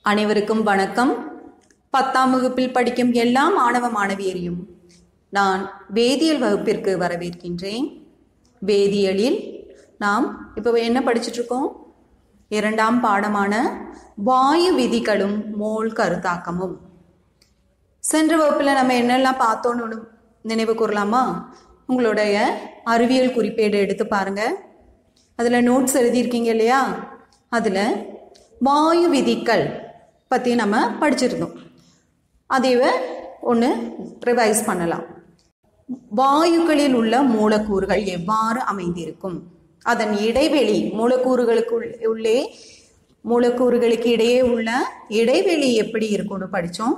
அனைவருக்கும் வணக்கம் பத்தாம் வகுப்பில் படிக்கும் எல்லா மாணவ மாணவியரையும் நான் வேதியியல் வகுப்பிற்கு வரவேற்கின்றேன் வேதியியலில் நாம் இப்போ என்ன படிச்சுட்டு இருக்கோம் இரண்டாம் பாடமான வாயு விதிகளும் மோல் கருத்தாக்கமும் சென்ற வகுப்பில் நம்ம என்னெல்லாம் பார்த்தோன்னு ஒண்ணு நினைவு கூறலாமா உங்களுடைய அறிவியல் குறிப்பேடு எடுத்து பாருங்க அதில் நோட்ஸ் எழுதியிருக்கீங்க இல்லையா அதில் வாயு விதிகள் பற்றி நம்ம படிச்சிருந்தோம் அதைவ ஒன்று ரிவைஸ் பண்ணலாம் வாயுக்களில் உள்ள மூலக்கூறுகள் எவ்வாறு அமைந்திருக்கும் அதன் இடைவெளி மூலக்கூறுகளுக்கு உள்- உள்ளே மூலக்கூறுகளுக்கு இடையே உள்ள இடைவெளி எப்படி இருக்கும்னு படித்தோம்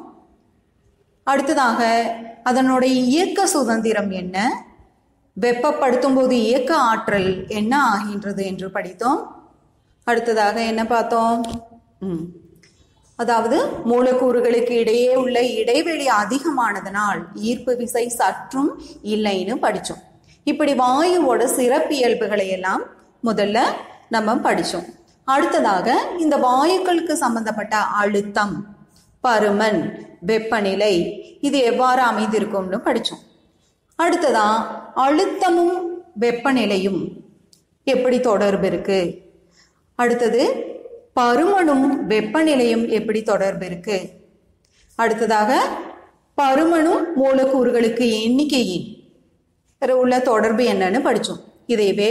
அடுத்ததாக அதனுடைய இயக்க சுதந்திரம் என்ன வெப்பப்படுத்தும் போது இயக்க ஆற்றல் என்ன ஆகின்றது என்று படித்தோம் அடுத்ததாக என்ன பார்த்தோம் ம். அதாவது மூலக்கூறுகளுக்கு இடையே உள்ள இடைவெளி அதிகமானதனால் ஈர்ப்பு விசை சற்றும் இல்லைன்னு படித்தோம் இப்படி வாயுவோட சிறப்பியல்புகளை எல்லாம் முதல்ல நம்ம படித்தோம் அடுத்ததாக இந்த வாயுக்களுக்கு சம்பந்தப்பட்ட அழுத்தம் பருமன் வெப்பநிலை இது எவ்வாறு அமைந்திருக்கும்னு படித்தோம் அடுத்ததா அழுத்தமும் வெப்பநிலையும் எப்படி தொடர்பு இருக்கு அடுத்தது பருமனும் வெப்பநிலையும் எப்படி தொடர்பு இருக்கு அடுத்ததாக பருமனும் மூலக்கூறுகளுக்கு எண்ணிக்கையின் உள்ள தொடர்பு என்னன்னு படித்தோம் இதைவே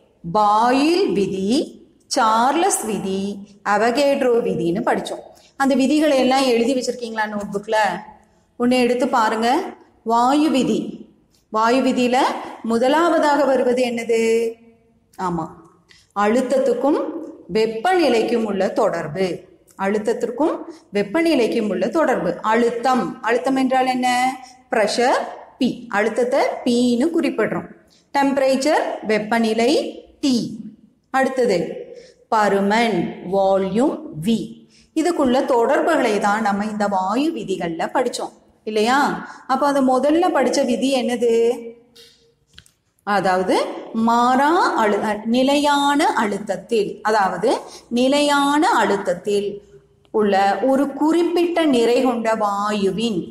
பாயில் விதி சார்லஸ் விதி அவகேட்ரோ விதின்னு படித்தோம் அந்த விதிகளை எல்லாம் எழுதி வச்சிருக்கீங்களா நோட் புக்கில் ஒன்று எடுத்து பாருங்க வாயு விதி வாயு விதியில முதலாவதாக வருவது என்னது ஆமாம் அழுத்தத்துக்கும் வெப்பநிலைக்கும் உள்ள தொடர்பு அழுத்தத்திற்கும் வெப்பநிலைக்கும் உள்ள தொடர்பு அழுத்தம் அழுத்தம் என்றால் என்ன ப்ரெஷர் பி அழுத்தத்தை பின்னு குறிப்பிடுறோம் டெம்பரேச்சர் வெப்பநிலை டி அடுத்தது பருமன் வால்யூம் வி இதுக்குள்ள தொடர்புகளை தான் நம்ம இந்த வாயு விதிகள்ல படிச்சோம் இல்லையா அப்ப அது முதல்ல படிச்ச விதி என்னது அதாவது மாறா அழு நிலையான அழுத்தத்தில் அதாவது நிலையான அழுத்தத்தில் உள்ள ஒரு குறிப்பிட்ட நிறை கொண்ட வாயுவின்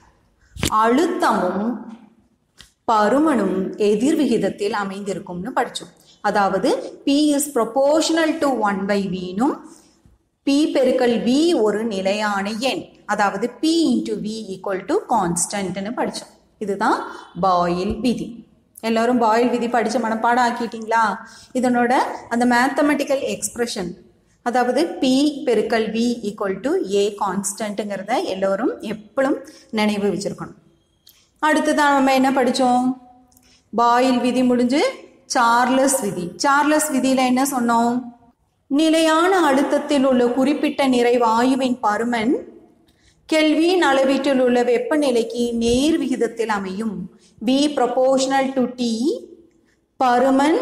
அழுத்தமும் பருமனும் எதிர் விகிதத்தில் அமைந்திருக்கும்னு படிச்சோம் அதாவது P is proportional to one by வினும் P பெருக்கல் V ஒரு நிலையான எண் அதாவது P into V equal to கான்ஸ்டன்ட்னு படித்தோம் இதுதான் பாயில் விதி எல்லாரும் பாயில் விதி படிச்ச மனப்பாடம் ஆக்கிட்டீங்களா இதனோட அந்த மேத்தமெட்டிக்கல் எக்ஸ்பிரஷன் அதாவது P பெருக்கல் V ஈக்குவல் டு ஏ கான்ஸ்டன்ட்டுங்கிறத எல்லோரும் எப்பளும் நினைவு வச்சிருக்கணும் அடுத்ததான் நம்ம என்ன படித்தோம் பாயில் விதி முடிஞ்சு சார்லஸ் விதி சார்லஸ் விதியில என்ன சொன்னோம் நிலையான அழுத்தத்தில் உள்ள குறிப்பிட்ட நிறை வாயுவின் பருமன் கெல்வின் அளவீட்டில் உள்ள வெப்பநிலைக்கு நேர் விகிதத்தில் அமையும் பி ப்ரொபோர்ஷனல் டு டி பருமன்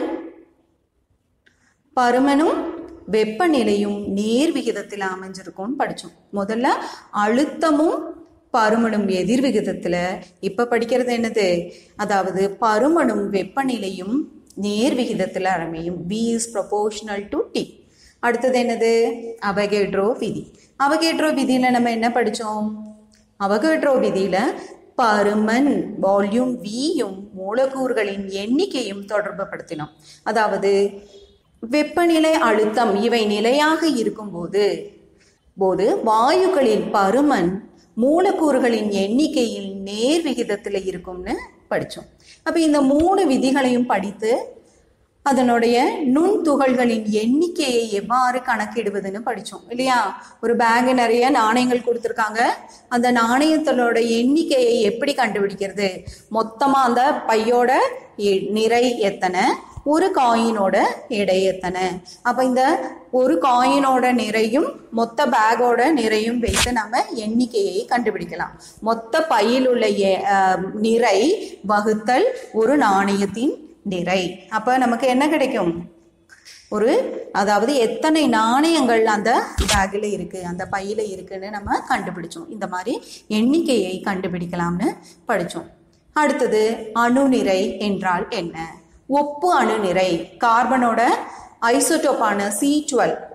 பருமனும் வெப்பநிலையும் நேர் விகிதத்தில் அமைஞ்சிருக்கும்னு படித்தோம் முதல்ல அழுத்தமும் பருமனும் எதிர் விகிதத்தில் இப்போ படிக்கிறது என்னது அதாவது பருமனும் வெப்பநிலையும் நேர் விகிதத்தில் அமையும் P is proportional to T அடுத்தது என்னது அவகேட்ரோ விதி அவகேட்ரோ விதியில் நம்ம என்ன படித்தோம் அவகேட்ரோ விதியில் பருமன் வால்யூம் வியும் மூலக்கூறுகளின் எண்ணிக்கையும் தொடர்பு படுத்தினோம் அதாவது வெப்பநிலை அழுத்தம் இவை நிலையாக இருக்கும்போது போது வாயுக்களின் பருமன் மூலக்கூறுகளின் எண்ணிக்கையில் நேர் விகிதத்தில் இருக்கும்னு படித்தோம் அப்போ இந்த மூணு விதிகளையும் படித்து அதனுடைய நுண்துகள்களின் எண்ணிக்கையை எவ்வாறு கணக்கிடுவதுன்னு படித்தோம் இல்லையா ஒரு பேங்க் நிறைய நாணயங்கள் கொடுத்துருக்காங்க அந்த நாணயத்தோட எண்ணிக்கையை எப்படி கண்டுபிடிக்கிறது மொத்தமாக அந்த பையோட எ- நிறை எத்தனை ஒரு காயினோட எடை எத்தனை அப்போ இந்த ஒரு காயினோட நிறையும் மொத்த பேக்கோட நிறையும் வைத்து நம்ம எண்ணிக்கையை கண்டுபிடிக்கலாம் மொத்த பையில் உள்ள எ- அஹ், நிறை வகுத்தல் ஒரு நாணயத்தின் நிறை அப்போ நமக்கு என்ன கிடைக்கும் ஒரு அதாவது எத்தனை நாணயங்கள் அந்த பேக்கில் இருக்கு அந்த பையில இருக்குன்னு நம்ம கண்டுபிடிச்சோம் இந்த மாதிரி எண்ணிக்கையை கண்டுபிடிக்கலாம்னு படித்தோம் அடுத்தது அணுநிறை என்றால் என்ன ஒப்பு அணுநிறை கார்பனோட ஐசோடோப்பான சி டுவெல்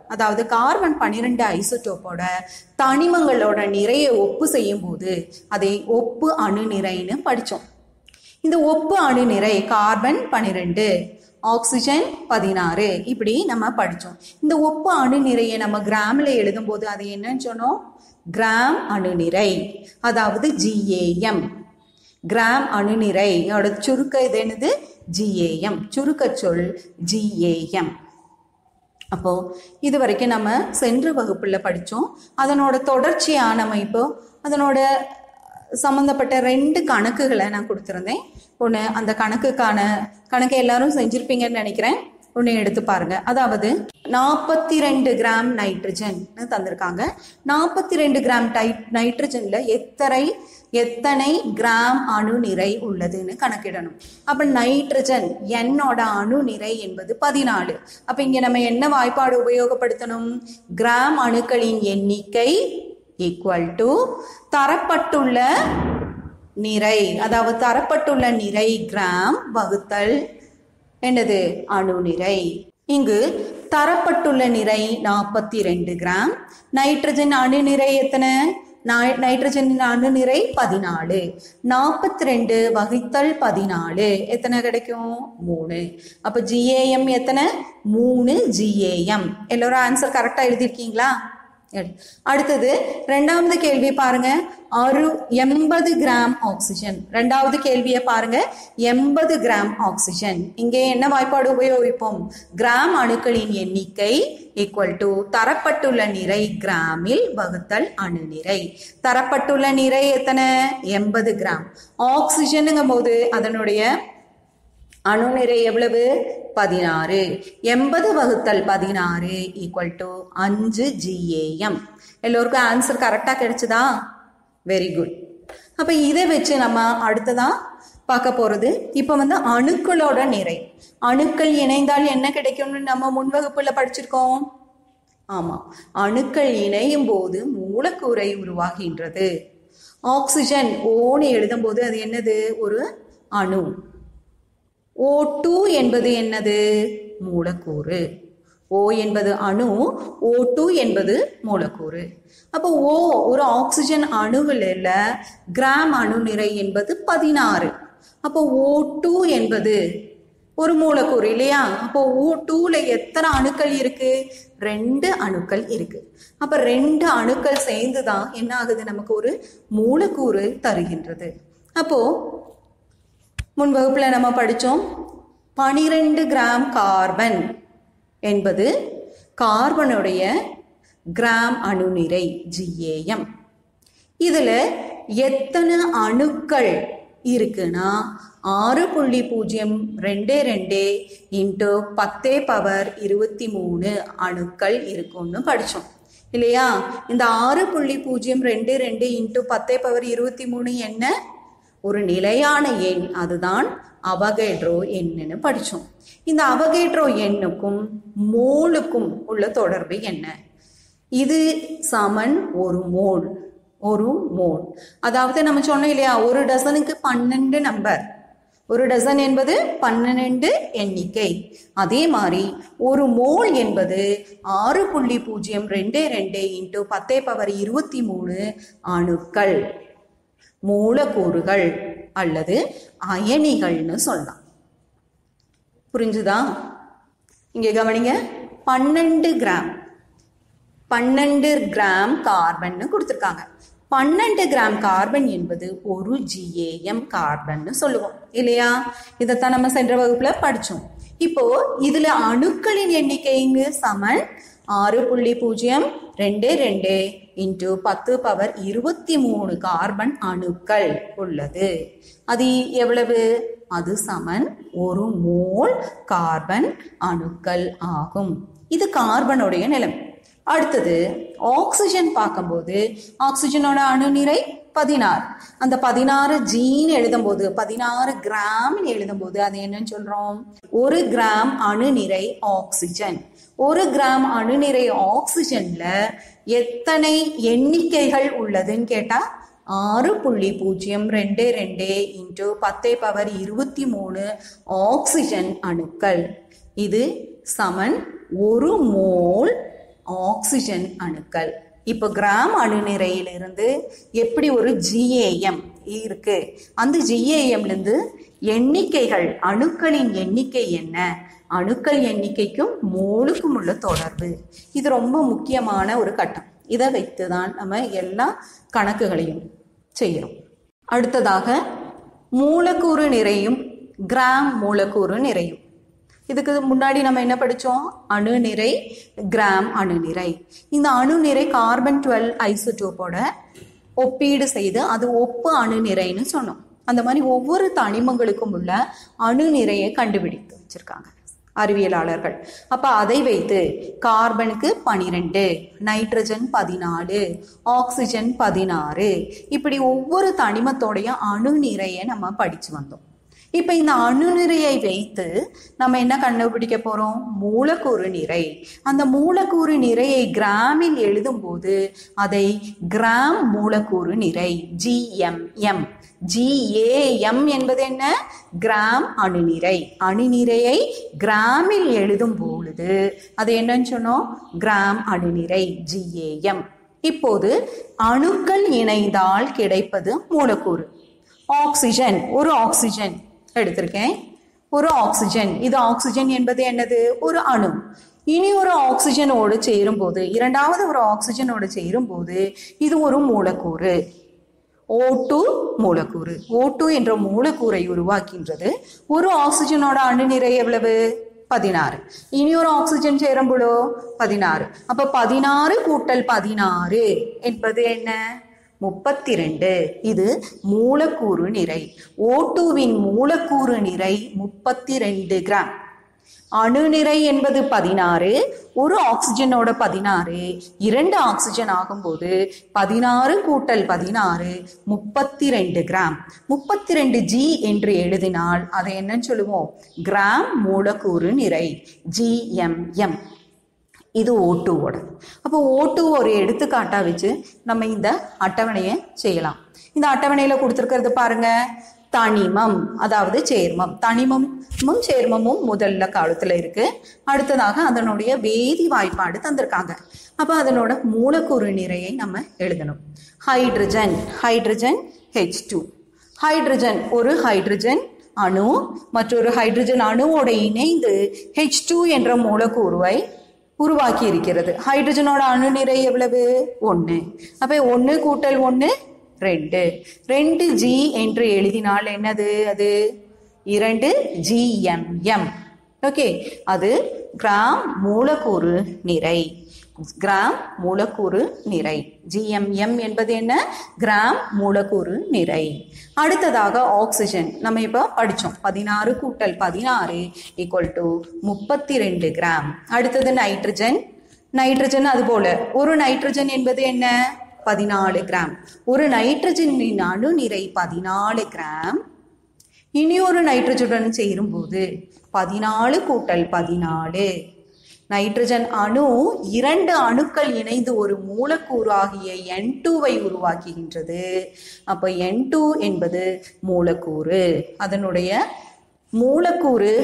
அதாவது கார்பன் பன்னிரெண்டு ஐசோடோப்போட தனிமங்களோட நிறைய ஒப்பு செய்யும் போது அதை ஒப்பு அணு நிறைன்னு படித்தோம் இந்த ஒப்பு அணு நிறை கார்பன் பன்னிரெண்டு ஆக்சிஜன் பதினாறு இப்படி நம்ம படித்தோம் இந்த ஒப்பு அணு நிறையை நம்ம கிராமில் எழுதும்போது அது என்னன்னு சொன்னோம் கிராம் அணுநிறை அதாவது ஜிஏஎம் கிராம் அணுநிறை அதோட சுருக்க இது என்னது ஜிஏஎம் சுருக்க சொல் ஜிஏஎம் அப்போ இது வரைக்கும் நம்ம சென்ற வகுப்புல படித்தோம் அதனோட தொடர்ச்சியாக நம்ம இப்போ அதனோட சம்மந்தப்பட்ட ரெண்டு கணக்குகளை நான் கொடுத்துருந்தேன் ஒன்று அந்த கணக்குக்கான கணக்கு எல்லாரும் செஞ்சிருப்பீங்கன்னு நினைக்கிறேன் ஒன்று எடுத்து பாருங்க அதாவது நாற்பத்தி ரெண்டு கிராம் நைட்ரஜன் தந்திருக்காங்க நாற்பத்தி ரெண்டு கிராம் டை நைட்ரஜன்ல எத்தனை எத்தனை கிராம் அணு நிறை உள்ளதுன்னு கணக்கிடணும் அப்ப நைட்ரஜன் என்னோட அணு நிறை என்பது பதினாலு அப்ப இங்க நம்ம என்ன வாய்ப்பாடு உபயோகப்படுத்தணும் கிராம் அணுக்களின் எண்ணிக்கை ஈக்குவல் டு தரப்பட்டுள்ள நிறை அதாவது தரப்பட்டுள்ள நிறை கிராம் வகுத்தல் என்னது அணு நிறை இங்கு தரப்பட்டுள்ள நிறை நாற்பத்தி ரெண்டு கிராம் நைட்ரஜன் அணு நிறை எத்தனை நைட்ரஜனின் அணு நிறை பதினாலு நாற்பத்தி ரெண்டு வகுத்தல் பதினாலு எத்தனை கிடைக்கும் மூணு அப்போ ஜிஏஎம் எத்தனை மூணு ஜிஏஎம் எல்லோரும் ஆன்சர் கரெக்டாக எழுதியிருக்கீங்களா அடுத்தது ரெண்டாவது கேள்வி பாருங்க ஆறு எண்பது கிராம் ஆக்சிஜன் ரெண்டாவது கேள்வியை பாருங்க எண்பது கிராம் ஆக்சிஜன் இங்கே என்ன வாய்ப்பாடு உபயோகிப்போம் கிராம் அணுக்களின் எண்ணிக்கை ஈக்குவல் டு தரப்பட்டுள்ள நிறை கிராமில் வகுத்தல் அணு நிறை தரப்பட்டுள்ள நிறை எத்தனை எண்பது கிராம் ஆக்சிஜனுங்கும் போது அதனுடைய அணு நிறை எவ்வளவு பதினாறு எண்பது வகுத்தல் பதினாறு ஈக்குவல் டு அஞ்சு ஜிஏஎம் எல்லோருக்கும் ஆன்சர் கரெக்டாக கிடைச்சதா வெரி குட் அப்போ இதை வச்சு நம்ம அடுத்ததா பார்க்க போகிறது இப்போ வந்து அணுக்களோட நிறை அணுக்கள் இணைந்தால் என்ன கிடைக்கும்னு நம்ம முன்வகுப்பில் படிச்சிருக்கோம் ஆமாம் அணுக்கள் இணையும் போது மூலக்கூறை உருவாகின்றது ஆக்சிஜன் ஓன்னு எழுதும்போது அது என்னது ஒரு அணு ஓ டூ என்பது என்னது மூலக்கூறு ஓ என்பது அணு ஓ டூ என்பது மூலக்கூறு அப்போ ஓ ஒரு ஆக்சிஜன் அணுவில் கிராம் அணு நிறை என்பது பதினாறு அப்போ ஓ டூ என்பது ஒரு மூலக்கூறு இல்லையா அப்போ ஓ டூல எத்தனை அணுக்கள் இருக்கு ரெண்டு அணுக்கள் இருக்கு அப்ப ரெண்டு அணுக்கள் சேர்ந்து தான் என்ன ஆகுது நமக்கு ஒரு மூலக்கூறு தருகின்றது அப்போ முன் வகுப்பில் நம்ம படித்தோம் பனிரெண்டு கிராம் கார்பன் என்பது கார்பனுடைய கிராம் அணுநிறை ஜிஏஎம் இதில் எத்தனை அணுக்கள் இருக்குன்னா ஆறு புள்ளி பூஜ்ஜியம் ரெண்டு ரெண்டு இன்ட்டு பத்தே பவர் இருபத்தி மூணு அணுக்கள் இருக்கும்னு படித்தோம் இல்லையா இந்த ஆறு புள்ளி பூஜ்ஜியம் ரெண்டு ரெண்டு இன்ட்டு பத்தே பவர் இருபத்தி மூணு என்ன ஒரு நிலையான எண் அதுதான் அபகேட்ரோ எண்ணுன்னு படித்தோம் இந்த அபகேட்ரோ எண்ணுக்கும் மோலுக்கும் உள்ள தொடர்பு என்ன இது சமன் ஒரு மோல் ஒரு மோல் அதாவது நம்ம சொன்னோம் இல்லையா ஒரு டசனுக்கு பன்னெண்டு நம்பர் ஒரு டசன் என்பது பன்னெண்டு எண்ணிக்கை அதே மாதிரி ஒரு மோல் என்பது ஆறு புள்ளி பூஜ்ஜியம் ரெண்டு ரெண்டு இன்ட்டு பத்தே பவர் இருபத்தி மூணு அணுக்கள் மூலக்கூறுகள் அல்லது அயனிகள்னு சொல்லலாம் புரிஞ்சுதா இங்க கவனிங்க பன்னெண்டு கிராம் பன்னெண்டு கிராம் கார்பன்னு கொடுத்துருக்காங்க பன்னெண்டு கிராம் கார்பன் என்பது ஒரு ஜிஏஎம் கார்பன்னு சொல்லுவோம் இல்லையா இதைத்தான் நம்ம சென்ற வகுப்புல படிச்சோம் இப்போ இதுல அணுக்களின் எண்ணிக்கைங்க சமன் ஆறு புள்ளி பூஜ்ஜியம் ரெண்டு ரெண்டு இன்ட்டு பத்து பவர் இருபத்தி மூணு கார்பன் அணுக்கள் உள்ளது அது எவ்வளவு அது சமன் ஒரு மோல் கார்பன் அணுக்கள் ஆகும் இது கார்பனுடைய நிலைமை அடுத்தது ஆக்சிஜன் பார்க்கும்போது ஆக்சிஜனோட அணுநிறை பதினாறு அந்த பதினாறு ஜீன் எழுதும்போது பதினாறு கிராம் எழுதும்போது அது என்னன்னு சொல்றோம் ஒரு கிராம் அணுநிறை ஆக்சிஜன் ஒரு கிராம் அணுநிறை ஆக்சிஜன்ல எத்தனை எண்ணிக்கைகள் உள்ளதுன்னு கேட்டா ஆறு புள்ளி பூஜ்ஜியம் ரெண்டு ரெண்டு இன்ட்டு பத்தே பவர் இருபத்தி மூணு ஆக்சிஜன் அணுக்கள் இது சமன் ஒரு மோல் ஆக்சிஜன் அணுக்கள் இப்போ கிராம் அணுநிறையிலிருந்து எப்படி ஒரு ஜிஏஎம் இருக்கு அந்த ஜிஏஎம்ல இருந்து எண்ணிக்கைகள் அணுக்களின் எண்ணிக்கை என்ன அணுக்கள் எண்ணிக்கைக்கும் மோலுக்கும் உள்ள தொடர்பு இது ரொம்ப முக்கியமான ஒரு கட்டம் இதை வைத்து தான் நம்ம எல்லா கணக்குகளையும் செய்கிறோம் அடுத்ததாக மூலக்கூறு நிறையும் கிராம் மூலக்கூறு நிறையும் இதுக்கு முன்னாடி நம்ம என்ன படித்தோம் அணுநிறை கிராம் அணுநிறை இந்த அணுநிறை கார்பன் டுவெல் ஐசோடோப்போட ஒப்பீடு செய்து அது ஒப்பு அணுநிறைன்னு சொன்னோம் அந்த மாதிரி ஒவ்வொரு தனிமங்களுக்கும் உள்ள அணுநிறையை கண்டுபிடித்து வச்சிருக்காங்க அறிவியலாளர்கள் அப்ப அதை வைத்து கார்பனுக்கு பனிரெண்டு நைட்ரஜன் பதினாலு ஆக்சிஜன் பதினாறு இப்படி ஒவ்வொரு தனிமத்தோடைய அணுநிறையை நம்ம படிச்சு வந்தோம் இப்போ இந்த அணுநிறையை வைத்து நம்ம என்ன கண்டுபிடிக்க போறோம் மூலக்கூறு நிறை அந்த மூலக்கூறு நிறையை கிராமில் எழுதும்போது அதை கிராம் மூலக்கூறு நிறை ஜிஎம்எம் ஜிஏஎம் என்பது என்ன கிராம் அணுநிறை அணுநிறையை கிராமில் எழுதும் பொழுது அது என்னன்னு சொன்னோம் கிராம் அணுநிறை ஜிஏஎம் இப்போது அணுக்கள் இணைந்தால் கிடைப்பது மூலக்கூறு ஆக்சிஜன் ஒரு ஆக்சிஜன் எடுத்திருக்கேன் ஒரு ஆக்சிஜன் இது ஆக்சிஜன் என்பது என்னது ஒரு அணு இனி ஒரு ஆக்சிஜனோடு சேரும்போது இரண்டாவது ஒரு ஆக்சிஜனோடு சேரும்போது இது ஒரு மூலக்கூறு ஓ டூ மூலக்கூறு ஓ டூ என்ற மூலக்கூறை உருவாக்கின்றது ஒரு ஆக்சிஜனோட அணு நிறை எவ்வளவு பதினாறு இனி ஒரு ஆக்சிஜன் சேரும்போதோ பதினாறு அப்ப பதினாறு கூட்டல் பதினாறு என்பது என்ன முப்பத்தி ரெண்டு இது மூலக்கூறு நிறை ஓட்டுவின் மூலக்கூறு நிறை முப்பத்தி ரெண்டு கிராம் அணுநிறை என்பது பதினாறு ஒரு ஆக்சிஜனோட பதினாறு இரண்டு ஆக்சிஜன் ஆகும்போது பதினாறு கூட்டல் பதினாறு முப்பத்தி ரெண்டு கிராம் முப்பத்தி ரெண்டு ஜி என்று எழுதினால் அதை என்னன்னு சொல்லுவோம் கிராம் மூலக்கூறு நிறை ஜிஎம்எம் இது ஓட்டுவோட அப்போ ஓட்டு ஒரு எடுத்துக்காட்டா வச்சு நம்ம இந்த அட்டவணையை செய்யலாம் இந்த அட்டவணையில கொடுத்துருக்கிறது பாருங்க தனிமம் அதாவது சேர்மம் தனிமமும் சேர்மமும் முதல்ல காலத்துல இருக்கு அடுத்ததாக அதனுடைய வேதி வாய்ப்பாடு தந்திருக்காங்க அப்ப அதனோட மூலக்கூறு நிறையை நம்ம எழுதணும் hydrogen hydrogen H two hydrogen ஒரு ஹைட்ரஜன் அணு மற்றொரு ஹைட்ரஜன் அணுவோட இணைந்து ஹெச் டூ என்ற மூலக்கூறுவை உருவாக்கி இருக்கிறது ஹைட்ரஜனோட அணு நிறை எவ்வளவு ஒன்று அப்ப ஒன்று கூட்டல் ஒன்று ரெண்டு ரெண்டு ஜி என்று எழுதினால் என்னது அது இரண்டு ஜிஎம்எம் ஓகே அது கிராம் மூலக்கூறு நிறை கிராம் மூலக்கூறு நிறை ஜிஎம்எம் என்பது என்ன கிராம் மூலக்கூறு நிறை அடுத்ததாக ஆக்சிஜன் நம்ம இப்போ படித்தோம் பதினாறு கூட்டல் பதினாறு ஈக்குவல் டு முப்பத்தி ரெண்டு கிராம் அடுத்தது நைட்ரஜன் நைட்ரஜன் அதுபோல ஒரு நைட்ரஜன் என்பது என்ன பதினாலு கிராம் ஒரு நைட்ரஜனின் அணு நிறை பதினாலு கிராம் இனி ஒரு நைட்ரஜனுடன் சேரும்போது பதினாலு கூட்டல் பதினாலு நைட்ரஜன் அணு இரண்டு அணுக்கள் இணைந்து ஒரு மூலக்கூறு ஆகிய என் டூவை உருவாக்குகின்றது அப்போ என் டூ என்பது மூலக்கூறு அதனுடைய மூலக்கூறு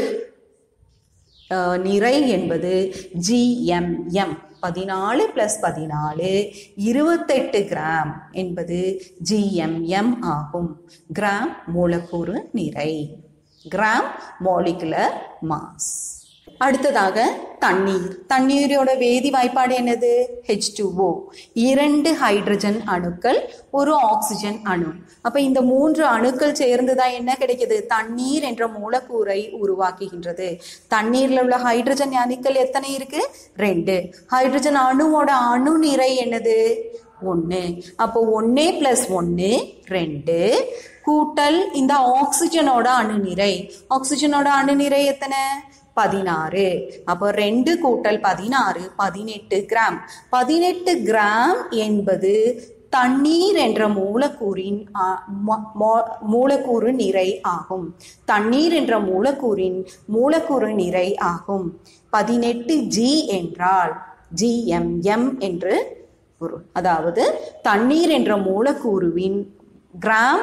அஹ், நிறை என்பது ஜிஎம்எம் பதினாலு பிளஸ் பதினாலு இருபத்தெட்டு கிராம் என்பது ஜிஎம்எம் ஆகும் கிராம் மூலக்கூறு நிறை கிராம் மாலிகுலர் மாஸ் அடுத்ததாக தண்ணீர் தண்ணீரோட வேதி வாய்ப்பாடு என்னது ஹெச் இரண்டு ஹைட்ரஜன் அணுக்கள் ஒரு ஆக்சிஜன் அணு அப்ப இந்த மூன்று அணுக்கள் சேர்ந்துதான் என்ன கிடைக்குது தண்ணீர் என்ற மூலக்கூறை உருவாக்குகின்றது தண்ணீர்ல உள்ள ஹைட்ரஜன் அணுக்கள் எத்தனை இருக்கு ரெண்டு ஹைட்ரஜன் அணுவோட அணு நிறை என்னது ஒன்று அப்போ ஒன்று ப்ளஸ் ஒன்று ரெண்டு கூட்டல் இந்த ஆக்சிஜனோட அணுநிறை ஆக்சிஜனோட அணுநிறை எத்தனை பதினாறு அப்போ ரெண்டு கூட்டல் பதினாறு பதினெட்டு கிராம் பதினெட்டு கிராம் என்பது தண்ணீர் என்ற மூலக்கூறின் ஆ, ம- மோ- மூலக்கூறு நிறை ஆகும் தண்ணீர் என்ற மூலக்கூறின் மூலக்கூறு நிறை ஆகும் பதினெட்டு ஜி என்றால் ஜிஎம்எம் என்று பொருள் அதாவது தண்ணீர் என்ற மூலக்கூறுவின் கிராம்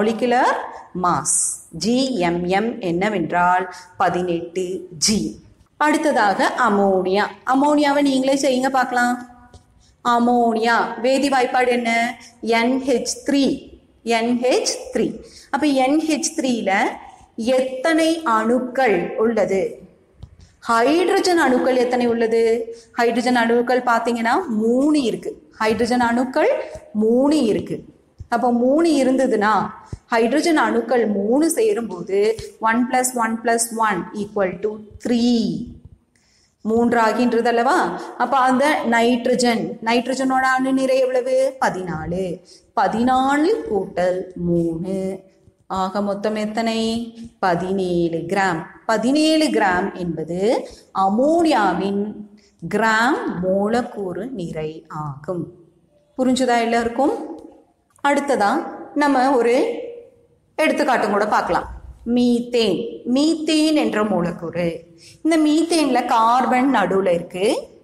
மாலிகுலர் மாஸ் ஜிஎம்எம் என்னவென்றால் பதினெட்டு ஜி அடுத்ததாக அமோனியா அமோனியாவை நீங்களே செய்யுங்க பார்க்கலாம் அமோனியா வேதி வாய்ப்பாடு என்ன NH3 த்ரீ NH3 த்ரீ அப்ப NH3 த்ரீல எத்தனை அணுக்கள் உள்ளது ஹைட்ரஜன் அணுக்கள் எத்தனை உள்ளது ஹைட்ரஜன் அணுக்கள் பார்த்தீங்கன்னா மூணு இருக்கு ஹைட்ரஜன் அணுக்கள் மூணு இருக்கு அப்போ மூணு இருந்ததுன்னா ஹைட்ரஜன் அணுக்கள் மூணு சேரும்போது one plus one plus one equal to three மூன்றாகின்றது அல்லவா அப்ப அந்த நைட்ரஜன் நைட்ரஜனோட அணு நிறை எவ்வளவு பதினாலு பதினாலு கூட்டல் மூணு ஆக மொத்தம் எத்தனை பதினேழு கிராம் பதினேழு கிராம் என்பது அமோனியாவின் கிராம் மூலக்கூறு நிறை ஆகும் புரிஞ்சுதா எல்லாருக்கும் அடுத்ததா நம்ம ஒரு எடுத்துக்காட்டும் கூட பார்க்கலாம் மீத்தேன் மீத்தேன் என்ற மூலக்கூறு இந்த மீத்தேன்ல கார்பன் நடுவுல இருக்கு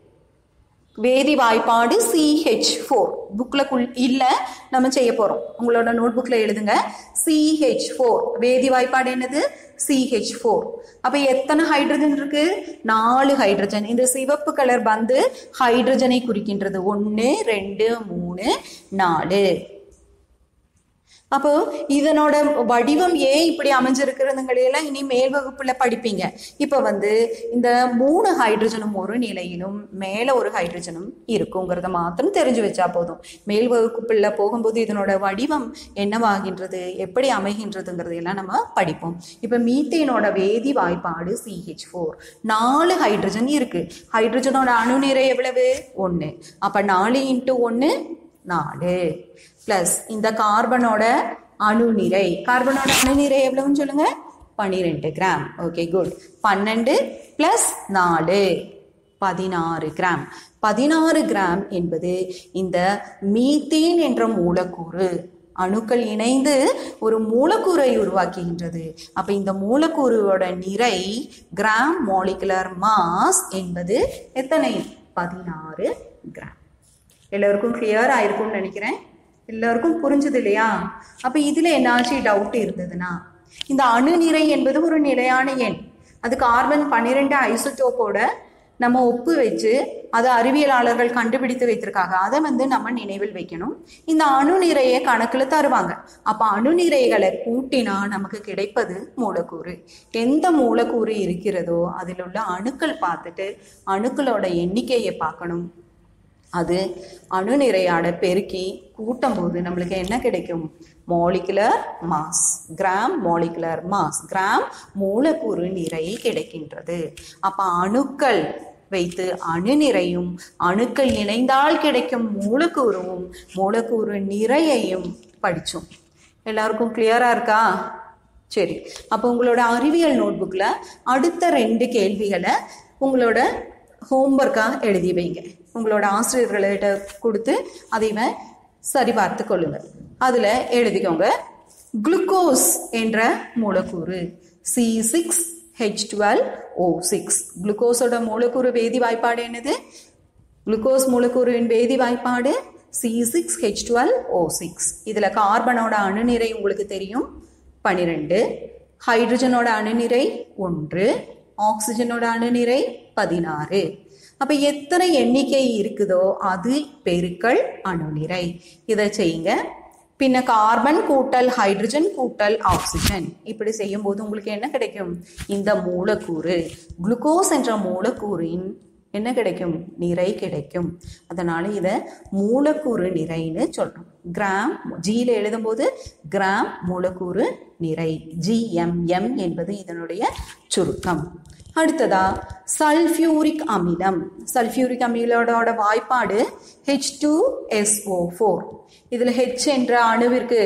வேதி வாய்ப்பாடு சிஹெச் ஃபோர் புக்கில் குள் இல்லை நம்ம செய்ய போகிறோம் உங்களோட நோட் புக்கில் எழுதுங்க சிஹெச் ஃபோர் வேதி வாய்ப்பாடு என்னது சிஹெச் ஃபோர் அப்போ எத்தனை ஹைட்ரஜன் இருக்கு நாலு ஹைட்ரஜன் இந்த சிவப்பு கலர் வந்து ஹைட்ரஜனை குறிக்கின்றது ஒன்று ரெண்டு மூணு நாலு அப்போ இதனோட வடிவம் ஏன் இப்படி அமைஞ்சிருக்கிறதுங்களையெல்லாம் இனி மேல் வகுப்புல படிப்பீங்க இப்ப வந்து இந்த மூணு ஹைட்ரஜனும் ஒரு நிலையிலும் மேல ஒரு ஹைட்ரஜனும் இருக்குங்கிறத மாத்திரம் தெரிஞ்சு வச்சா போதும் மேல் வகுப்புல போகும்போது இதனோட வடிவம் என்னவாகின்றது எப்படி அமைகின்றதுங்கிறது எல்லாம் நம்ம படிப்போம் இப்ப மீத்தேனோட வேதி வாய்ப்பாடு சிஹெச் ஃபோர் நாலு ஹைட்ரஜன் இருக்கு ஹைட்ரஜனோட அணு நிறை எவ்வளவு ஒன்று அப்ப நாலு இன்ட்டு ஒன்று நாலு பிளஸ் இந்த கார்பனோட அணு நிறை கார்பனோட அணு நிறை எவ்வளவுன்னு சொல்லுங்க பன்னிரெண்டு கிராம் ஓகே குட் பன்னெண்டு பிளஸ் நாலு பதினாறு கிராம் பதினாறு கிராம் என்பது இந்த மீத்தேன் என்ற மூலக்கூறு அணுக்கள் இணைந்து ஒரு மூலக்கூறை உருவாக்குகின்றது அப்ப இந்த மூலக்கூறுவோட நிறை கிராம் மாலிகுலர் மாஸ் என்பது எத்தனை பதினாறு கிராம் எல்லாருக்கும் கிளியர் ஆயிருக்கும்னு நினைக்கிறேன் எல்லாருக்கும் புரிஞ்சது இல்லையா அப்ப இதுல என்னாச்சு டவுட் இருந்ததுன்னா இந்த அணு நிறை என்பது ஒரு நிலையான எண் அது கார்பன் பன்னிரெண்டு ஐசோடோப்போட நம்ம ஒப்பு வச்சு அதை அறிவியலாளர்கள் கண்டுபிடித்து வைத்திருக்காங்க அதை வந்து நம்ம நினைவில் வைக்கணும் இந்த அணு நிறையை கணக்குல தருவாங்க அப்ப அணு நிறைகளை கூட்டினா நமக்கு கிடைப்பது மூலக்கூறு எந்த மூலக்கூறு இருக்கிறதோ அதில் உள்ள அணுக்கள் பார்த்துட்டு அணுக்களோட எண்ணிக்கையை பார்க்கணும் அது அணு நிறையாட பெருக்கி கூட்டும் போது நம்மளுக்கு என்ன கிடைக்கும் molecular mass gram molecular mass gram மூலக்கூறு நிறை கிடைக்கின்றது அப்ப அணுக்கள் வைத்து அணு நிறையும் அணுக்கள் இணைந்தால் கிடைக்கும் மூலக்கூறும் மூலக்கூறு நிறையையும் படிச்சோம் எல்லாருக்கும் கிளியரா இருக்கா சரி அப்போ உங்களோட அறிவியல் நோட்புக்கில் அடுத்த ரெண்டு கேள்விகளை உங்களோட ஹோம்ஒர்க்காக எழுதி வைங்க உங்களோட ஆசிரியர்கள்கிட்ட கொடுத்து அதைவ சரி பார்த்து கொள்ளுங்க அதில் எழுதிக்கோங்க குளுக்கோஸ் என்ற மூலக்கூறு C six H twelve O six குளுக்கோஸோட மூலக்கூறு வேதி வாய்ப்பாடு என்னது குளுக்கோஸ் மூலக்கூறின் வேதி வாய்ப்பாடு C six H twelve O six இதில் கார்பனோட அணுநிறை உங்களுக்கு தெரியும் பனிரெண்டு ஹைட்ரஜனோட அணுநிறை ஒன்று ஆக்சிஜனோட அணுநிறை பதினாறு அப்ப எத்தனை எண்ணிக்கை இருக்குதோ அது பெருக்கல் அணுநிறை இதை செய்யுங்க பின்ன கார்பன் கூட்டல் ஹைட்ரஜன் கூட்டல் ஆக்சிஜன் இப்படி செய்யும் போது உங்களுக்கு என்ன கிடைக்கும் இந்த மூலக்கூறு குளுக்கோஸ் என்ற மூலக்கூறின் என்ன கிடைக்கும் நிறை கிடைக்கும் அதனால இதை மூலக்கூறு நிறைன்னு சொல்றோம் கிராம் ஜியில் எழுதும்போது கிராம் மூலக்கூறு நிறை ஜிஎம்எம் என்பது இதனுடைய சுருக்கம் அடுத்ததா சல்ஃபியூரிக் அமிலம் சல்ஃபியூரிக் அமிலோட வாய்ப்பாடு ஹெச் டூ எஸ்ஓ ஃபோர் இதில் ஹெச் என்ற அணுவிற்கு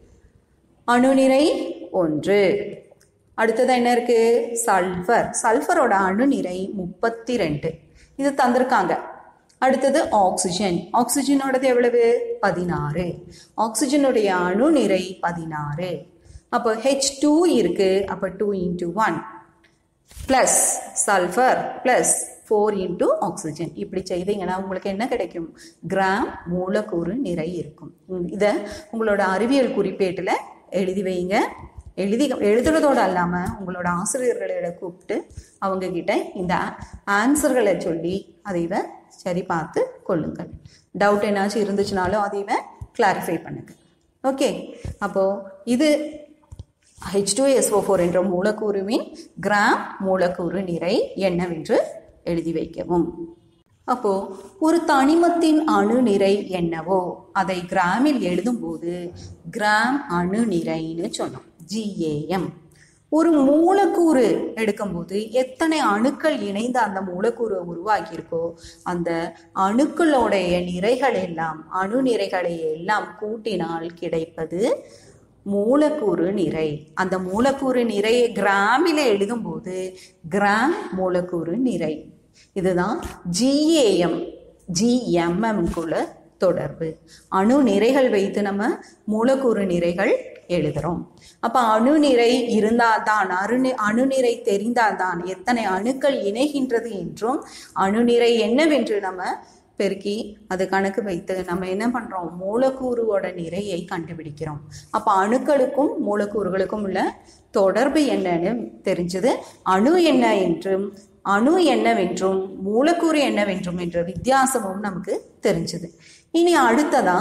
அணுநிறை ஒன்று அடுத்தது என்ன இருக்கு சல்ஃபர் சல்ஃபரோட அணுநிறை முப்பத்தி ரெண்டு இது தந்திருக்காங்க அடுத்தது ஆக்சிஜன் ஆக்சிஜனோடது எவ்வளவு பதினாறு ஆக்சிஜனுடைய அணு நிறை பதினாறு அப்போ ஹெச் டூ இருக்கு அப்போ two into one plus sulphur plus four into oxygen இப்படி செய்தீங்கன்னா உங்களுக்கு என்ன கிடைக்கும் கிராம் மூலக்கூறு நிறை இருக்கும் இதை உங்களோட அறிவியல் குறிப்பேட்டில் எழுதி வைங்க எழுதி எழுதுறதோடு அல்லாமல் உங்களோட ஆசிரியர்களை கூப்பிட்டு அவங்க கிட்ட இந்த ஆன்சர்களை சொல்லி அதைவ சரி பார்த்து கொள்ளுங்கள் டவுட் என்னாச்சும் இருந்துச்சுனாலும் அதைவ கிளாரிஃபை பண்ணுங்க ஓகே அப்போது இது ஹெச் டூ எஸ்ஓ ஃபோர் என்ற மூலக்கூறுவின் கிராம் மூலக்கூறு நிறை என்னவென்று எழுதி வைக்கவும் அப்போ ஒரு தனிமத்தின் அணு நிறை என்னவோ அதை கிராமில் எழுதும்போது கிராம் அணு நிறைன்னு சொன்னோம் ஜிஏஎம் ஒரு மூலக்கூறு எடுக்கும்போது எத்தனை அணுக்கள் இணைந்து அந்த மூலக்கூறை உருவாக்கியிருக்கோ அந்த அணுக்களோடைய நிறைகள் எல்லாம் அணு நிறைகளை எல்லாம் கூட்டினால் கிடைப்பது மூலக்கூறு நிறை அந்த மூலக்கூறு நிறையை கிராமில் எழுதும்போது கிராம் மூலக்கூறு நிறை இதுதான் ஜிஏஎம் ஜிஎம்எம்குள்ள தொடர்பு அணு நிறைகள் வைத்து நம்ம மூலக்கூறு நிறைகள் எழுதுறோம் அப்ப அணு நிறை இருந்தால்தான் அணு அணுநிறை தெரிந்தால்தான் எத்தனை அணுக்கள் இணைகின்றது என்றும் அணுநிறை என்னவென்று நம்ம பெருக்கி அது கணக்கு வைத்து நம்ம என்ன பண்றோம் மூலக்கூறுவோட நிறையை கண்டுபிடிக்கிறோம் அப்ப அணுக்களுக்கும் மூலக்கூறுகளுக்கும் உள்ள தொடர்பு என்னன்னு தெரிஞ்சது அணு என்ன என்றும் அணு என்னவென்றும் மூலக்கூறு என்னவென்றும் என்ற வித்தியாசமும் நமக்கு தெரிஞ்சது இனி அடுத்ததா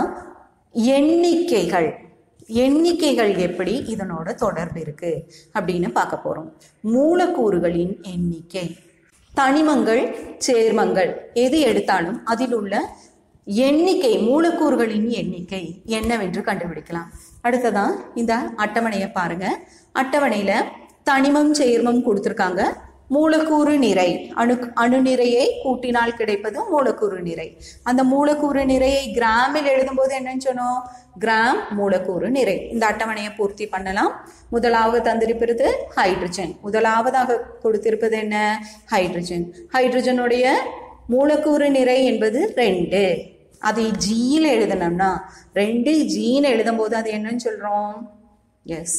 எண்ணிக்கைகள் எண்ணிக்கைகள் எப்படி இதனோட தொடர்பு இருக்கு அப்படின்னு பார்க்க போறோம் மூலக்கூறுகளின் எண்ணிக்கை தனிமங்கள் சேர்மங்கள் எது எடுத்தாலும் அதில் உள்ள எண்ணிக்கை மூலக்கூறுகளின் எண்ணிக்கை என்னவென்று கண்டுபிடிக்கலாம் அடுத்ததா இந்த அட்டவணையை பாருங்க அட்டவணையில தனிமம் சேர்மம் கொடுத்துருக்காங்க மூலக்கூறு நிறை அணு அணு நிறையை கூட்டினால் கிடைப்பது மூலக்கூறு நிறை அந்த மூலக்கூறு நிறையை கிராமில் எழுதும்போது என்னன்னு சொன்னோம் கிராம் மூலக்கூறு நிறை இந்த அட்டவணையை பூர்த்தி பண்ணலாம் முதலாவது தந்திருப்பது ஹைட்ரஜன் முதலாவதாக கொடுத்திருப்பது என்ன ஹைட்ரஜன் ஹைட்ரஜனுடைய மூலக்கூறு நிறை என்பது ரெண்டு அதை ஜீல எழுதணும்னா ரெண்டு ஜீன்னு எழுதும் போது அது என்னன்னு சொல்றோம் எஸ்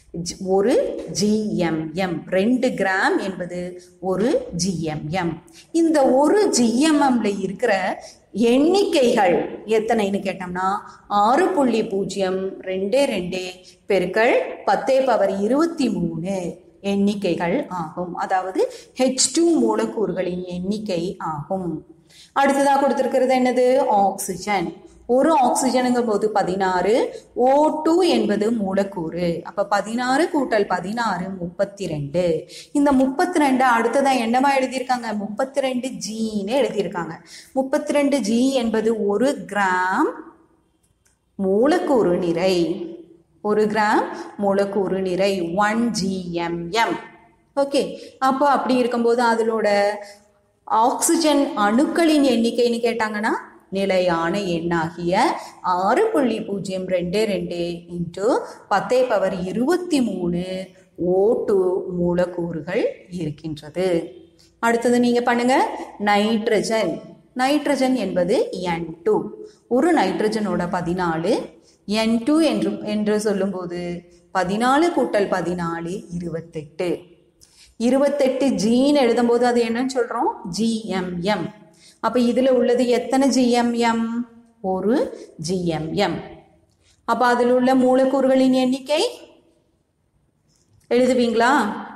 ஒரு ஜிஎம்எம் ரெண்டு கிராம் என்பது ஒரு ஜிஎம்எம் இந்த ஒரு ஜிஎம்எம்ல இருக்கிற எண்ணிக்கைகள் எத்தனைன்னு கேட்டோம்னா ஆறு புள்ளி பூஜ்ஜியம் ரெண்டு ரெண்டு பெருக்கள் பத்தே பவர் இருபத்தி மூணு எண்ணிக்கைகள் ஆகும் அதாவது ஹெச் டூ மூலக்கூறுகளின் எண்ணிக்கை ஆகும் அடுத்ததாக கொடுத்திருக்கிறது என்னது ஆக்சிஜன் ஒரு ஆக்சிஜனுங்கும் போது பதினாறு ஓ டூ என்பது மூலக்கூறு அப்ப பதினாறு கூட்டல் பதினாறு முப்பத்தி ரெண்டு இந்த முப்பத்தி ரெண்டு அடுத்ததா என்னவா எழுதியிருக்காங்க முப்பத்தி ரெண்டு ஜீன்னு எழுதியிருக்காங்க முப்பத்தி ரெண்டு ஜி என்பது ஒரு கிராம் மூலக்கூறு நிறை ஒரு கிராம் மூலக்கூறு நிறை ஒன் ஜிஎம்எம் ஓகே அப்போ அப்படி இருக்கும்போது அதனோட ஆக்சிஜன் அணுக்களின் எண்ணிக்கைன்னு கேட்டாங்கன்னா நிலையான எண்ணாகிய ஆறு புள்ளி பூஜ்ஜியம் ரெண்டு ரெண்டு இன்ட்டு பத்தே பவர் இருபத்தி மூணு ஓட்டு மூலக்கூறுகள் இருக்கின்றது அடுத்தது நீங்க பண்ணுங்க நைட்ரஜன் நைட்ரஜன் என்பது என் டூ ஒரு நைட்ரஜனோட பதினாலு என் டூ என்று என்று சொல்லும்போது பதினாலு கூட்டல் பதினாலு இருபத்தெட்டு இருபத்தெட்டு ஜீன் எழுதும்போது அது என்னன்னு சொல்றோம் ஜிஎம்எம் அப்ப இதுல உள்ளது எத்தனை ஜிஎம்எம் ஒரு ஜிஎம்எம் அப்ப அதில் உள்ள மூலக்கூறுகளின் எண்ணிக்கை எழுதுவீங்களா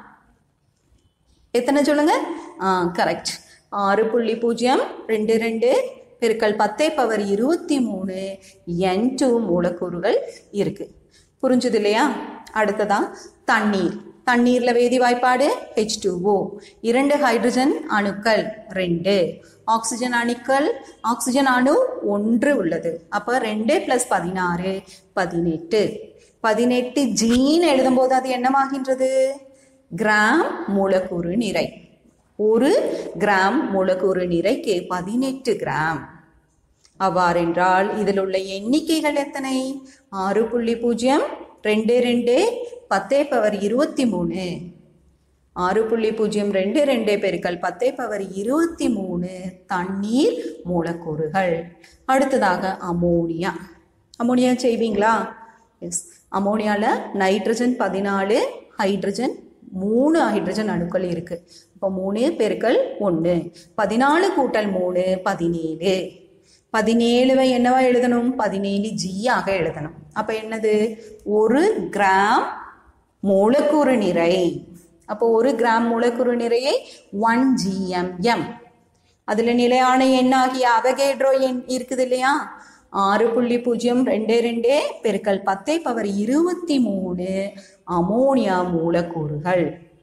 எத்தனை சொல்லுங்க ஆ கரெக்ட் ஆறு புள்ளி பூஜ்ஜியம் ரெண்டு ரெண்டு பெருக்கல் பத்தே பவர் இருபத்தி மூணு என் டூ மூலக்கூறுகள் இருக்கு புரிஞ்சுது இல்லையா அடுத்ததா தண்ணீர் தண்ணீர்ல வேதி வாய்ப்பாடு ஹெச் டூஓ இரண்டு ஹைட்ரஜன் அணுக்கள் ரெண்டு ஆக்சிஜன் அணுக்கள் ஆக்சிஜன் அணு ஒன்று உள்ளது அப்ப ரெண்டு பிளஸ் பதினாறு பதினெட்டு பதினெட்டு ஜீன் எழுதும்போது அது என்னமாகின்றது கிராம் மூலக்கூறு நிறை ஒரு கிராம் மூலக்கூறு நிறைக்கு பதினெட்டு கிராம் அவ்வாறென்றால் இதில் உள்ள எண்ணிக்கைகள் எத்தனை ஆறு புள்ளி பூஜ்ஜியம் ரெண்டு ரெண்டு பத்தே பவர் இருபத்தி மூணு ஆறு புள்ளி பூஜ்ஜியம் ரெண்டு ரெண்டு பெருக்கல் பத்தே பவர் இருபத்தி மூணு தண்ணீர் மூலக்கூறுகள் அடுத்ததாக அமோனியா அமோனியா செய்வீங்களா எஸ் அமோனியால நைட்ரஜன் பதினாலு ஹைட்ரஜன் மூணு ஹைட்ரஜன் அணுக்கள் இருக்கு இப்போ மூணு பெருக்கல் ஒன்று பதினாலு கூட்டல் மூணு பதினேழு பதினேழுவை என்னவா எழுதணும் பதினேழு ஜி ஆக எழுதணும் அப்ப என்னது ஒரு கிராம் மூலக்கூறு நிறை அப்போ ஒரு கிராம் மூலக்கூறு நிறையை ஒன் ஜிஎம்எம் அதுல நிலையான எண் ஆகிய அவகேட்ரோ எண் இருக்குது இல்லையா ஆறு புள்ளி பூஜ்ஜியம் ரெண்டு ரெண்டு பெருக்கல் பத்தை பவர் இருபத்தி மூணு அமோனியா மூலக்கூறுகள்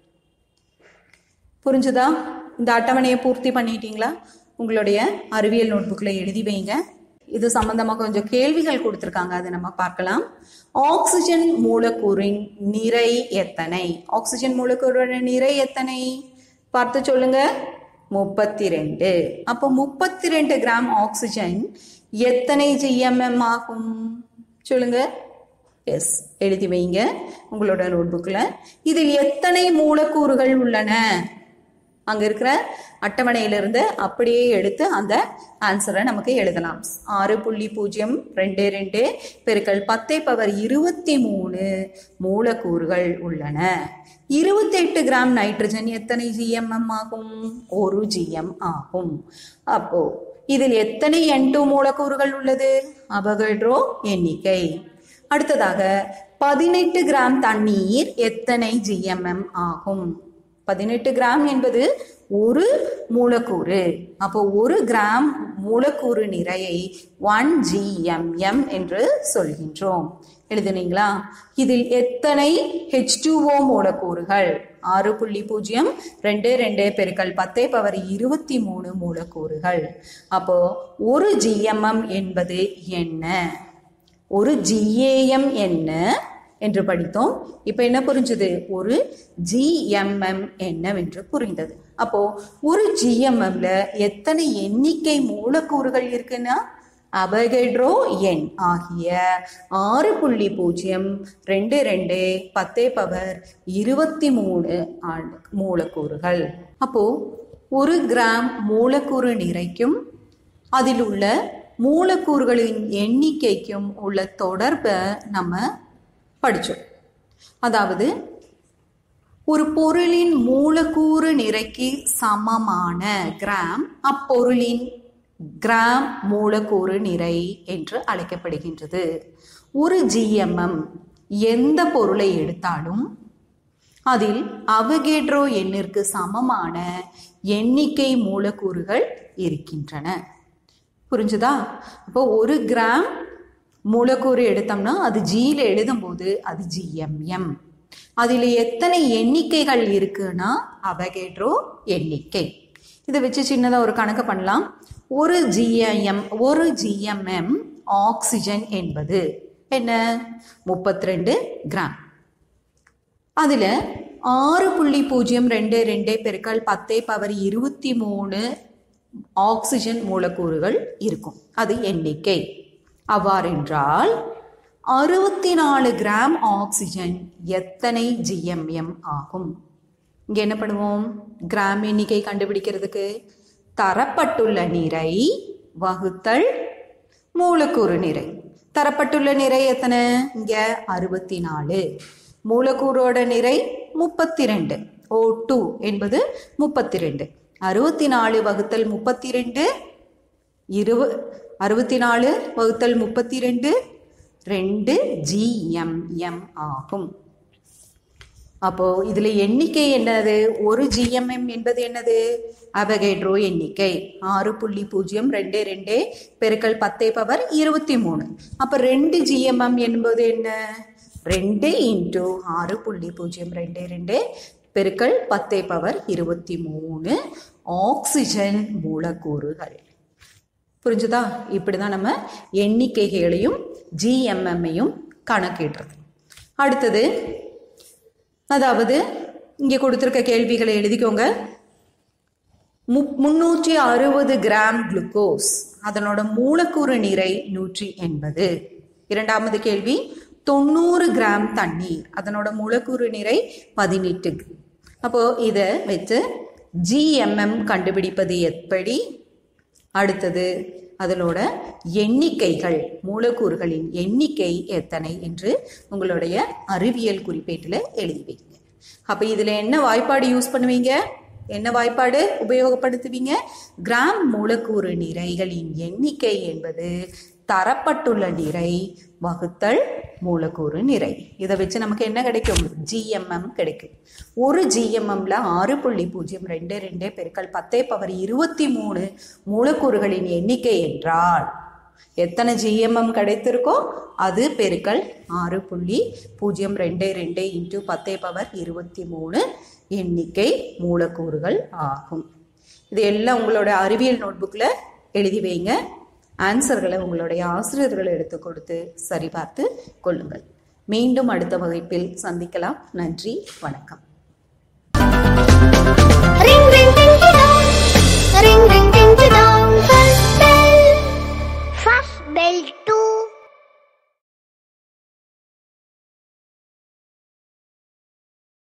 புரிஞ்சுதா இந்த அட்டவணையை பூர்த்தி பண்ணிட்டீங்களா உங்களுடைய அறிவியல் நோட்புக்கில் எழுதி வைங்க இது சம்பந்தமாக கொஞ்சம் கேள்விகள் கொடுத்துருக்காங்க அதை நம்ம பார்க்கலாம் ஆக்சிஜன் மூலக்கூறின் நிறை எத்தனை ஆக்சிஜன் மூலக்கூறோட நிறை எத்தனை பார்த்து சொல்லுங்க முப்பத்தி ரெண்டு அப்போ முப்பத்தி ரெண்டு கிராம் ஆக்சிஜன் எத்தனை ஜிஎம்எம் ஆகும் சொல்லுங்க எஸ் எழுதி வைங்க உங்களோட நோட்புக்கில் இதில் எத்தனை மூலக்கூறுகள் உள்ளன அங்க இருக்கிற அட்டவணையிலிருந்து அப்படியே எடுத்து அந்த ஆன்சரை நமக்கு எழுதலாம் ஆறு புள்ளி பூஜ்ஜியம் ரெண்டு ரெண்டு பெருக்கல் பத்தை பவர் இருபத்தி மூணு மூலக்கூறுகள் உள்ளன இருபத்தெட்டு கிராம் நைட்ரஜன் எத்தனை ஜிஎம்எம் ஆகும் ஒரு ஜிஎம் ஆகும் அப்போ இதில் எத்தனை என் டூ மூலக்கூறுகள் உள்ளது அபகட்ரோ எண்ணிக்கை அடுத்ததாக பதினெட்டு கிராம் தண்ணீர் எத்தனை ஜிஎம்எம் ஆகும் பதினெட்டு கிராம் என்பது ஒரு மூலக்கூறு அப்போ ஒரு கிராம் மூலக்கூறு நிறையை ஒன் ஜிஎம்எம் என்று சொல்கின்றோம் எழுதுனீங்களா இதில் எத்தனை ஹெச் டூஓ மூலக்கூறுகள் ஆறு புள்ளி பூஜ்ஜியம் ரெண்டு ரெண்டு பெருக்கல் பத்தே பவர் இருபத்தி மூணு மூலக்கூறுகள் அப்போ ஒரு ஜிஎம்எம் என்பது என்ன ஒரு ஜிஏஎம் என்ன என்று படித்தோம் இப்போ என்ன புரிஞ்சது ஒரு ஜிஎம்எம் என்னவென்று புரிந்தது அப்போ ஒரு ஜிஎம்எம்ல எத்தனை எண்ணிக்கை மூலக்கூறுகள் இருக்குன்னா அபகெட்ரோ எண் ஆகிய ஆறு புள்ளி பூஜ்ஜியம் ரெண்டு ரெண்டு பத்தே பவர் இருபத்தி மூணு ஆண்டு மூலக்கூறுகள் அப்போ ஒரு கிராம் மூலக்கூறு நிறைக்கும் அதில் உள்ள மூலக்கூறுகளின் எண்ணிக்கைக்கும் உள்ள தொடர்பை நம்ம படித்தோம் அதாவது ஒரு பொருளின் மூலக்கூறு நிறைக்கு சமமான கிராம் அப்பொருளின் கிராம் மூலக்கூறு நிறை என்று அழைக்கப்படுகின்றது ஒரு ஜிஎம்எம் எந்த பொருளை எடுத்தாலும் அதில் அவகேட்ரோ எண்ணிற்கு சமமான எண்ணிக்கை மூலக்கூறுகள் இருக்கின்றன புரிஞ்சுதா அப்போ ஒரு கிராம் மூலக்கூறு எடுத்தோம்னா அது ஜியில் எழுதும்போது அது ஜிஎம்எம் அதில் எத்தனை எண்ணிக்கைகள் இருக்குன்னா அவகேட்ரோ எண்ணிக்கை இதை வச்சு சின்னதாக ஒரு கணக்கு பண்ணலாம் ஒரு ஜிஎம் ஒரு ஜிஎம்எம் ஆக்சிஜன் என்பது என்ன முப்பத்தி ரெண்டு கிராம் அதில் ஆறு புள்ளி பூஜ்ஜியம் ரெண்டு ரெண்டு பெருக்கள் பத்தே பவர் இருபத்தி மூணு ஆக்சிஜன் மூலக்கூறுகள் இருக்கும் அது எண்ணிக்கை அவ்வாறென்றால் அறுபத்தி நாலு கிராம் ஆக்சிஜன் எத்தனை ஜிஎம்எம் ஆகும் இங்கே என்ன பண்ணுவோம் கிராம் எண்ணிக்கை கண்டுபிடிக்கிறதுக்கு தரப்பட்டுள்ள நிறை வகுத்தல் மூலக்கூறு நிறை தரப்பட்டுள்ள நிறை எத்தனை இங்கே அறுபத்தி நாலு மூலக்கூறோட நிறை முப்பத்தி ரெண்டு ஓ டூ என்பது முப்பத்தி ரெண்டு அறுபத்தி நாலு வகுத்தல் முப்பத்தி ரெண்டு இருவ அறுபத்தி நாலு வகுத்தல் முப்பத்தி ரெண்டு ரெண்டு ஜிஎம்எம் ஆகும் அப்போ இதுல எண்ணிக்கை என்னது ஒரு ஜிஎம்எம் என்பது என்னது அபகேட்ரோ எண்ணிக்கை ஆறு புள்ளி பூஜ்ஜியம் ரெண்டு ரெண்டு பெருக்கல் பத்தே பவர் இருபத்தி மூணு அப்ப ரெண்டு ஜிஎம்எம் என்பது என்ன ரெண்டு இன்டூ ஆறு புள்ளி பூஜ்ஜியம் ரெண்டு ரெண்டு பெருக்கல் பத்தே பவர் இருபத்தி மூணு ஆக்சிஜன் மூலக்கூறுகள் புரிஞ்சுதா இப்படி தான் நம்ம எண்ணிக்கைகளையும் ஜிஎம்எம்மையும் கணக்கிடுறது அடுத்தது அதாவது இங்கே கொடுத்துருக்க கேள்விகளை எழுதிக்கோங்க மு முன்னூற்றி அறுபது கிராம் குளுக்கோஸ் அதனோட மூலக்கூறு நிறை நூற்றி எண்பது இரண்டாவது கேள்வி தொண்ணூறு கிராம் தண்ணீர் அதனோட மூலக்கூறு நிறை பதினெட்டு அப்போ இதை வச்சு ஜிஎம்எம் கண்டுபிடிப்பது எப்படி அடுத்தது அதனோட எண்ணிக்கைகள் மூலக்கூறுகளின் எண்ணிக்கை எத்தனை என்று உங்களுடைய அறிவியல் குறிப்பேட்டில் எழுதி வைங்க அப்போ இதில் என்ன வாய்ப்பாடு யூஸ் பண்ணுவீங்க என்ன வாய்ப்பாடு உபயோகப்படுத்துவீங்க கிராம் மூலக்கூறு நிறைகளின் எண்ணிக்கை என்பது தரப்பட்டுள்ள நிறை வகுத்தல் மூலக்கூறு நிறை இதை வச்சு நமக்கு என்ன கிடைக்கும் ஜிஎம்எம் கிடைக்கும் ஒரு ஜிஎம்எம்ல ஆறு புள்ளி பூஜ்ஜியம் ரெண்டு ரெண்டு பெருக்கல் பத்தே பவர் இருபத்தி மூணு மூலக்கூறுகளின் எண்ணிக்கை என்றால் எத்தனை ஜிஎம்எம் கிடைத்திருக்கோ அது பெருக்கல் ஆறு புள்ளி பூஜ்ஜியம் ரெண்டு ரெண்டு இன்ட்டு பத்தே பவர் இருபத்தி மூணு எண்ணிக்கை மூலக்கூறுகள் ஆகும் இது எல்லாம் உங்களோட அறிவியல் நோட்புக்கில் எழுதி வைங்க ஆன்சர்களை உங்களுடைய ஆசிரியர்கள் எடுத்து கொடுத்து சரிபார்த்து கொள்ளுங்கள் மீண்டும் அடுத்த வகுப்பில் சந்திக்கலாம் நன்றி வணக்கம் Ring ring ding dong, ring ring ding dong, first bell, first bell